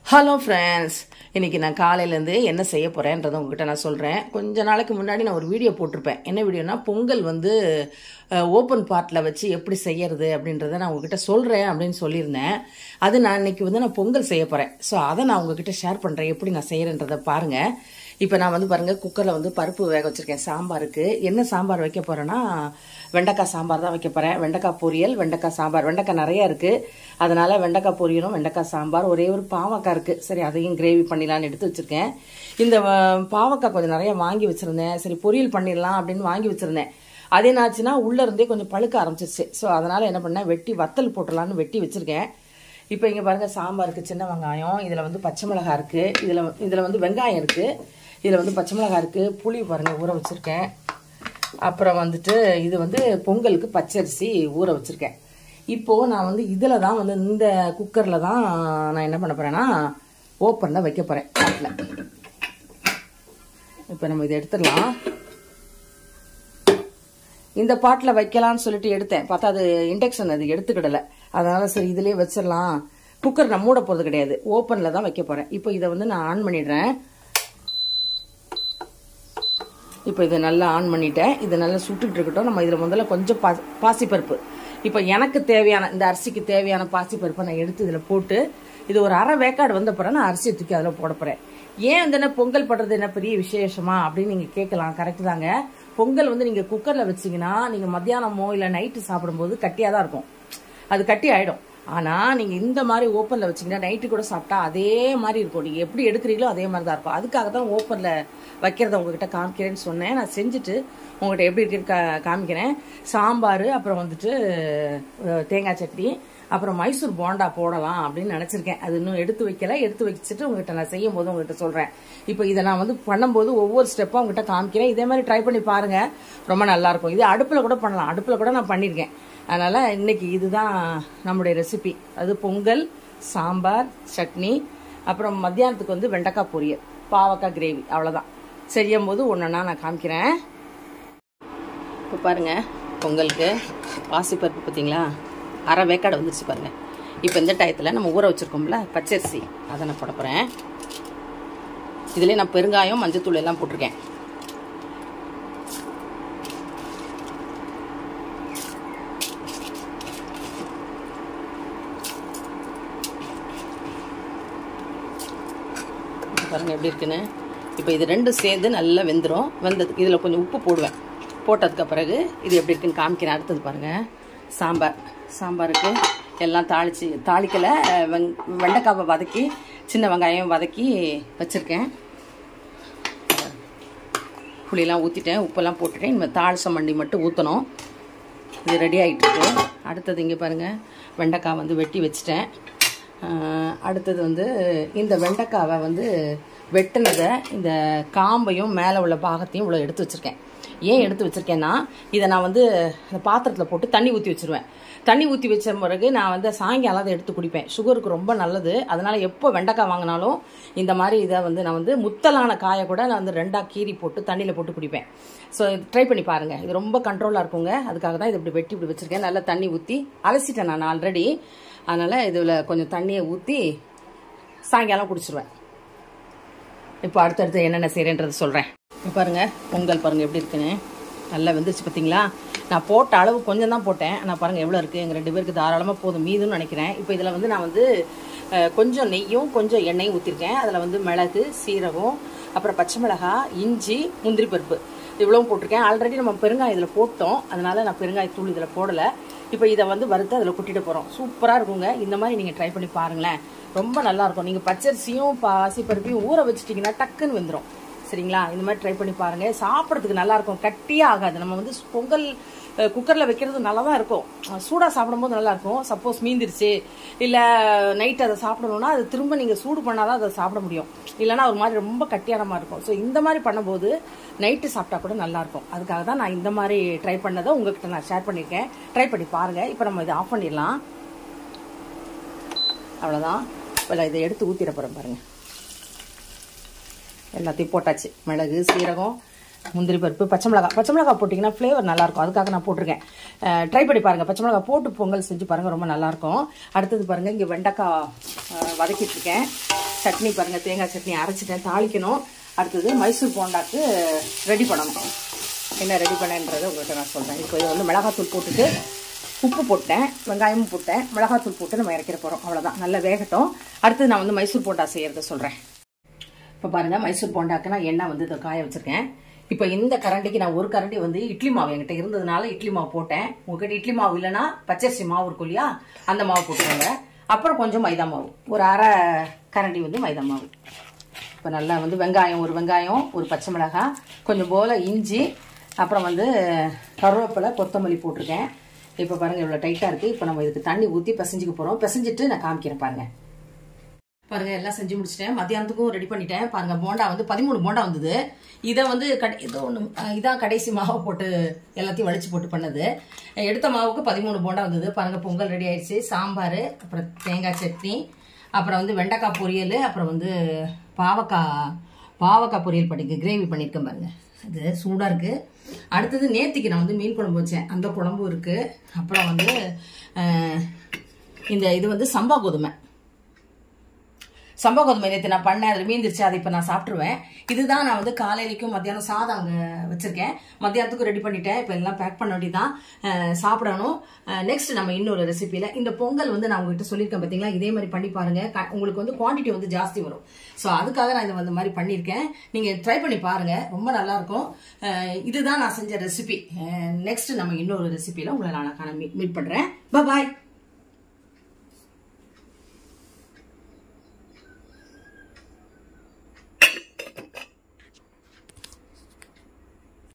hello friends இன்னைக்கு நான் காலையிலேருந்து என்ன செய்ய போகிறேன்றதை உங்ககிட்ட நான் சொல்கிறேன் கொஞ்ச நாளைக்கு முன்னாடி நான் ஒரு வீடியோ போட்டிருப்பேன் என்ன வீடியோனா பொங்கல் வந்து ஓப்பன் பார்ட்டில் வச்சு எப்படி செய்யறது அப்படின்றத நான் உங்ககிட்ட சொல்கிறேன் அப்படின்னு சொல்லியிருந்தேன் அது நான் இன்னைக்கு வந்து நான் பொங்கல் செய்ய போகிறேன் ஸோ அதை நான் உங்ககிட்ட ஷேர் பண்ணுறேன் எப்படி நான் செய்கிறேன்றதை பாருங்கள் இப்போ நான் வந்து பாருங்கள் குக்கரில் வந்து பருப்பு வேக வச்சுருக்கேன் சாம்பாருக்கு என்ன சாம்பார் வைக்க போகிறேன்னா வெண்டைக்காய் சாம்பார் தான் வைக்க போகிறேன் வெண்டைக்காய் பொரியல் வெண்டைக்காய் சாம்பார் வெண்டைக்காய் நிறையா இருக்குது அதனால் வெண்டைக்காய் பொரியலும் வெண்டைக்காய் சாம்பார் ஒரே ஒரு பாவக்காய் இருக்குது சரி அதையும் கிரேவி பண்ணிடலான்னு எடுத்து வச்சுருக்கேன் இந்த அஹ், பாவக்காய் கொஞ்சம் நிறைய வாங்கி வச்சுருந்தேன் சரி பொரியல் பண்ணிடலாம் அப்படின்னு வாங்கி வச்சுருந்தேன் அது என்னாச்சுன்னா உள்ளே இருந்தே கொஞ்சம் பழுக்க ஆரம்பிச்சிருச்சு ஸோ அதனால் என்ன பண்ணேன் வெட்டி வத்தல் போட்டுடலான்னு வெட்டி வச்சுருக்கேன் இப்போ இங்கே பாருங்கள் சாம்பாருக்கு சின்ன வெங்காயம் இதில் வந்து பச்சை மிளகாய் இருக்குது இதில் இதில் வந்து வெங்காயம் இருக்குது இதில் வந்து பச்சை மிளகாய் இருக்குது புளி பாருங்கள் ஊற வச்சுருக்கேன் அப்புறம் வந்துட்டு இது வந்து பொங்கலுக்கு பச்சரிசி ஊற வச்சுருக்கேன் இப்போது நான் வந்து இதில் தான் வந்து இந்த குக்கரில் தான் நான் என்ன பண்ண போகிறேன்னா ஓப்பனில் வைக்க போகிறேன் பாட்டில் இப்போ நம்ம இதை எடுத்துடலாம் இந்த பாட்டில் வைக்கலாம்னு சொல்லிட்டு எடுத்தேன் பார்த்தா அது இண்டக்ஷன் அது எடுத்துக்கிடலை அதனால சரி இதுலயே வச்சிடலாம் குக்கர் நான் மூட போகிறது கிடையாது ஓப்பனில் தான் வைக்க போகிறேன் இப்போ இதை வந்து நான் ஆன் பண்ணிடுறேன் இப்போ இதை நல்லா ஆன் பண்ணிட்டேன் இது நல்லா சுட்டுட்டு இருக்கட்டும் நம்ம இதில் முதல்ல கொஞ்சம் பா பாசிப்பருப்பு இப்போ எனக்கு தேவையான இந்த அரிசிக்கு தேவையான பாசிப்பருப்பை நான் எடுத்து இதில் போட்டு இது ஒரு அரை வேக்காடு வந்த பிறகு நான் அரிசி தூக்கி அதில் போட போகிறேன் ஏன் வந்து என்ன பொங்கல் படுறது என்ன பெரிய விசேஷமா அப்படின்னு நீங்கள் கேட்கலாம் கரெக்டு தாங்க பொங்கல் வந்து நீங்கள் குக்கரில் வச்சீங்கன்னா நீங்கள் மத்தியானமோ இல்லை நைட்டு சாப்பிடும்போது கட்டியாக தான் இருக்கும் அது கட்டி ஆயிடும் ஆனா நீங்க இந்த மாதிரி ஓப்பன்ல வச்சீங்கன்னா நைட்டு கூட சாப்பிட்டா அதே மாதிரி இருக்கும் நீங்க எப்படி எடுக்கிறீங்களோ அதே மாதிரி தான் இருக்கும் அதுக்காக தான் ஓப்பன்ல வைக்கிறத உங்ககிட்ட காமிக்கிறேன்னு சொன்னேன் நான் செஞ்சுட்டு உங்ககிட்ட எப்படி இருக்குன்னு கா- காமிக்கிறேன் சாம்பார் அப்புறம் வந்துட்டு அஹ், தேங்காய் சட்னி அப்புறம் மைசூர் போண்டா போடலாம் அப்படின்னு நினச்சிருக்கேன் அது இன்னும் எடுத்து வைக்கல எடுத்து வச்சுட்டு உங்ககிட்ட நான் செய்யும் போது உங்ககிட்ட சொல்கிறேன் இப்போ இதை நான் வந்து பண்ணும்போது ஒவ்வொரு ஸ்டெப்பாக உங்ககிட்ட காமிக்கிறேன் இதே மாதிரி ட்ரை பண்ணி பாருங்க ரொம்ப நல்லா இருக்கும் இது அடுப்பில் கூட பண்ணலாம் அடுப்பில் கூட நான் பண்ணியிருக்கேன் அதனால் இன்னைக்கு இதுதான் நம்முடைய ரெசிபி அது பொங்கல் சாம்பார் சட்னி அப்புறம் மத்தியானத்துக்கு வந்து வெண்டைக்காய் பொரியல் பாவக்காய் கிரேவி அவ்வளோதான் செய்யும் போது ஒன்றுனா நான் காமிக்கிறேன் இப்போ பாருங்க பொங்கலுக்கு பாசிப்பருப்பு பார்த்தீங்களா அரை வேக்காடு வந்துருச்சு பாருங்க இப்போ இந்த டயத்தில் நம்ம ஊற வச்சிருக்கோம்ல பச்சரிசி அதை நான் போட போகிறேன் இதுலேயே நான் பெருங்காயம் மஞ்சத்தூள் எல்லாம் போட்டிருக்கேன் இது பாருங்க எப்படி இருக்குன்னு இப்போ இது ரெண்டும் சேர்ந்து நல்லா வெந்துடும் வெந்ததுக்கு இதில் கொஞ்சம் உப்பு போடுவேன் போட்டதுக்கு பிறகு இது எப்படி இருக்குன்னு காமிக்கிறேன் அடுத்தது பாருங்க சாம்பார் சாம்பாருக்கு எல்லாம் தாளிச்சு தாளிக்கலை வெங் வெண்டைக்காவை வதக்கி சின்ன வெங்காயம் வதக்கி வச்சுருக்கேன் புளியெல்லாம் ஊற்றிட்டேன் உப்பெல்லாம் போட்டுட்டேன் இனிமேல் தாளிசம் மண்டி மட்டும் ஊற்றணும் இது ரெடி ஆகிட்டு இருக்கு அடுத்தது இங்கே பாருங்கள் வெண்டைக்காய் வந்து வெட்டி வச்சுட்டேன் ஆஹ் அடுத்தது வந்து இந்த வெண்டைக்காவை வந்து வெட்டினதை இந்த காம்பையும் மேலே உள்ள பாகத்தையும் இவ்வளோ எடுத்து வச்சுருக்கேன் ஏன் எடுத்து வச்சுருக்கேன்னா இதை நான் வந்து அந்த பாத்திரத்தில் போட்டு தண்ணி ஊற்றி வச்சுருவேன் தண்ணி ஊற்றி வச்ச பிறகு நான் வந்து சாயங்காலம் அதை எடுத்து குடிப்பேன் சுகருக்கு ரொம்ப நல்லது அதனால் எப்போ வெண்டைக்காய் வாங்கினாலும் இந்த மாதிரி இதை வந்து நான் வந்து முத்தலான காயை கூட நான் வந்து ரெண்டாக கீறி போட்டு தண்ணியில் போட்டு குடிப்பேன் ஸோ ட்ரை பண்ணி பாருங்கள் இது ரொம்ப கண்ட்ரோலாக இருக்குங்க அதுக்காக தான் இது இப்படி வெட்டி இப்படி வச்சுருக்கேன் நல்லா தண்ணி ஊற்றி அலசிட்டேன் நான் ஆல்ரெடி அதனால் இதில் கொஞ்சம் தண்ணியை ஊற்றி சாயங்காலம் குடிச்சிருவேன் இப்போ அடுத்தடுத்து என்னென்ன செய்கிறேன்றது சொல்கிறேன் இப்போ பாருங்கள் பொங்கல் பாருங்கள் எப்படி இருக்குன்னு நல்லா வெந்துருச்சு பார்த்தீங்களா நான் போட்ட அளவு கொஞ்சம் தான் போட்டேன் ஆனால் பாருங்கள் எவ்வளோ இருக்குது எங்கள் ரெண்டு பேருக்கு தாராளமாக போதும் மீதுன்னு நினைக்கிறேன் இப்போ இதில் வந்து நான் வந்து அஹ், கொஞ்சம் நெய்யும் கொஞ்சம் எண்ணெயும் ஊற்றிருக்கேன் அதில் வந்து மிளகு சீரகம் அப்புறம் பச்சை மிளகாய் இஞ்சி முந்திரி பருப்பு இவ்வளவும் போட்டிருக்கேன் ஆல்ரெடி நம்ம பெருங்காயம் இதில் போட்டோம் அதனால நான் பெருங்காயத்தூள் இதில் போடலை இப்போ இதை வந்து வறுத்து அதில் கொட்டிட்டு போகிறோம் சூப்பராக இருக்குங்க இந்த மாதிரி நீங்கள் ட்ரை பண்ணி பாருங்களேன் ரொம்ப நல்லா இருக்கும் நீங்கள் பச்சரிசியும் பாசி பருப்பையும் ஊற வச்சிட்டிங்கன்னா டக்குன்னு வெந்துடும் சரிங்களா இந்த மாதிரி ட்ரை பண்ணி பாருங்க சாப்பிட்றதுக்கு நல்லா இருக்கும் கட்டியே ஆகாது நம்ம வந்து பொங்கல் குக்கரில் வைக்கிறது நல்லா தான் இருக்கும் சூடாக சாப்பிடும்போது நல்லா இருக்கும் சப்போஸ் மீந்திருச்சு இல்லை நைட் அதை சாப்பிடணும்னா அது திரும்ப நீங்கள் சூடு பண்ணாதான் அதை சாப்பிட முடியும் இல்லைன்னா ஒரு மாதிரி ரொம்ப கட்டியான மாதிரி இருக்கும் ஸோ இந்த மாதிரி பண்ணும்போது நைட்டு சாப்பிட்டா கூட நல்லா இருக்கும் அதுக்காக தான் நான் இந்த மாதிரி ட்ரை பண்ணதை உங்ககிட்ட நான் ஷேர் பண்ணியிருக்கேன் ட்ரை பண்ணி பாருங்க இப்போ நம்ம இதை ஆஃப் பண்ணிடலாம் அவ்வளோதான் இப்போ நான் இதை எடுத்து ஊற்றிட போகிறேன் பாருங்கள் எல்லாத்தையும் போட்டாச்சு மிளகு சீரகம் முந்திரி பருப்பு பச்சை மிளகாய் பச்சை மிளகாய் போட்டிங்கன்னா ஃப்ளேவர் நல்லாயிருக்கும் அதுக்காக நான் போட்டிருக்கேன் ட்ரை பண்ணி பாருங்கள் பச்சை மிளகாய் போட்டு பொங்கல் செஞ்சு பாருங்கள் ரொம்ப நல்லாயிருக்கும் அடுத்தது பாருங்கள் இங்கே வெண்டைக்காய் அஹ், வதக்கிட்டு இருக்கேன் சட்னி பாருங்கள் தேங்காய் சட்னி அரைச்சிட்டேன் தாளிக்கணும் அடுத்தது மைசூர் போண்டாக்கு ரெடி பண்ணணும் என்ன ரெடி பண்ணேன்றதை உங்கள்கிட்ட நான் சொல்கிறேன் இப்போ இது வந்து மிளகாத்தூள் போட்டுட்டு உப்பு போட்டேன் வெங்காயமும் போட்டேன் மிளகாத்தூள் போட்டு நம்ம இறக்கிற போகிறோம் அவ்வளோதான் நல்லா வேகட்டும் அடுத்து நான் வந்து மைசூர் போண்டா செய்யறத சொல்கிறேன் இப்போ பாருங்கள் மைசூர் போண்டாக்கு நான் எண்ணெய் வந்து இதை காய வச்சுருக்கேன் இப்போ இந்த கரண்டிக்கு நான் ஒரு கரண்டி வந்து இட்லி மாவு என்கிட்ட இருந்ததுனால இட்லி மாவு போட்டேன் உங்ககிட்ட இட்லி மாவு இல்லைன்னா பச்சரிசி மாவு இருக்கும் இல்லையா அந்த மாவு போட்டுக்கோங்க அப்புறம் கொஞ்சம் மைதா மாவு ஒரு அரை கரண்டி வந்து மைதா மாவு இப்போ நல்லா வந்து வெங்காயம் ஒரு வெங்காயம் ஒரு பச்சை மிளகாய் கொஞ்சம் போல் இஞ்சி அப்புறம் வந்து கருவேப்பிலை கொத்தமல்லி போட்டிருக்கேன் இப்போ பாருங்கள் இவ்வளோ டைட்டாக இருக்குது இப்போ நம்ம இதுக்கு தண்ணி ஊற்றி பிசைஞ்சுக்க போகிறோம் பிசைஞ்சிட்டு நான் காமிக்கிறேன் பாருங்கள் பாருங்க எல்லாம் செஞ்சு முடிச்சிட்டேன் மத்தியானத்துக்கும் ரெடி பண்ணிட்டேன் பாருங்க போண்டா வந்து பதிமூணு போண்டா வந்தது இதை வந்து கடை இதோ ஒன்று இதான் கடைசி மாவை போட்டு எல்லாத்தையும் வலிச்சு போட்டு பண்ணது எடுத்த மாவுக்கு பதிமூணு போண்டா வந்தது பாருங்க பொங்கல் ரெடி ஆயிடுச்சு சாம்பார் அப்புறம் தேங்காய் சட்னி அப்புறம் வந்து வெண்டைக்காய் பொரியல் அப்புறம் வந்து பாவக்காய் பாவக்காய் பொரியல் பண்ணிக்க கிரேவி பண்ணியிருக்கேன் பாருங்க அது சூடாக இருக்குது அடுத்தது நேத்திக்கு நான் வந்து மீன் குழம்பு வச்சேன் அந்த குழம்பும் இருக்குது அப்புறம் வந்து அஹ், இந்த இது வந்து சம்பா கோதுமை சம்பா கோதுமை நேற்று நான் பண்ணேன் அதில் மீந்துருச்சு அதை இப்போ நான் சாப்பிட்ருவேன் இதுதான் நான் வந்து காலையிலைக்கும் மத்தியானம் சாதம் அங்கே வச்சுருக்கேன் மத்தியானத்துக்கும் ரெடி பண்ணிட்டேன் இப்போ எல்லாம் பேக் பண்ண வேண்டியதான் அஹ் சாப்பிடணும் நெக்ஸ்ட் நம்ம இன்னொரு ரெசிபியில் இந்த பொங்கல் வந்து நான் உங்ககிட்ட சொல்லியிருக்கேன் பார்த்தீங்களா இதே மாதிரி பண்ணி பாருங்க க- உங்களுக்கு வந்து குவான்டிட்டி வந்து ஜாஸ்தி வரும் ஸோ அதுக்காக நான் இதை வந்து மாதிரி பண்ணியிருக்கேன் நீங்கள் ட்ரை பண்ணி பாருங்க ரொம்ப நல்லா இருக்கும் அஹ் இதுதான் நான் செஞ்ச ரெசிபி நெக்ஸ்ட் நம்ம இன்னொரு ரெசிபியில் உங்களை நான் மீட் பண்ணுறேன் பாய்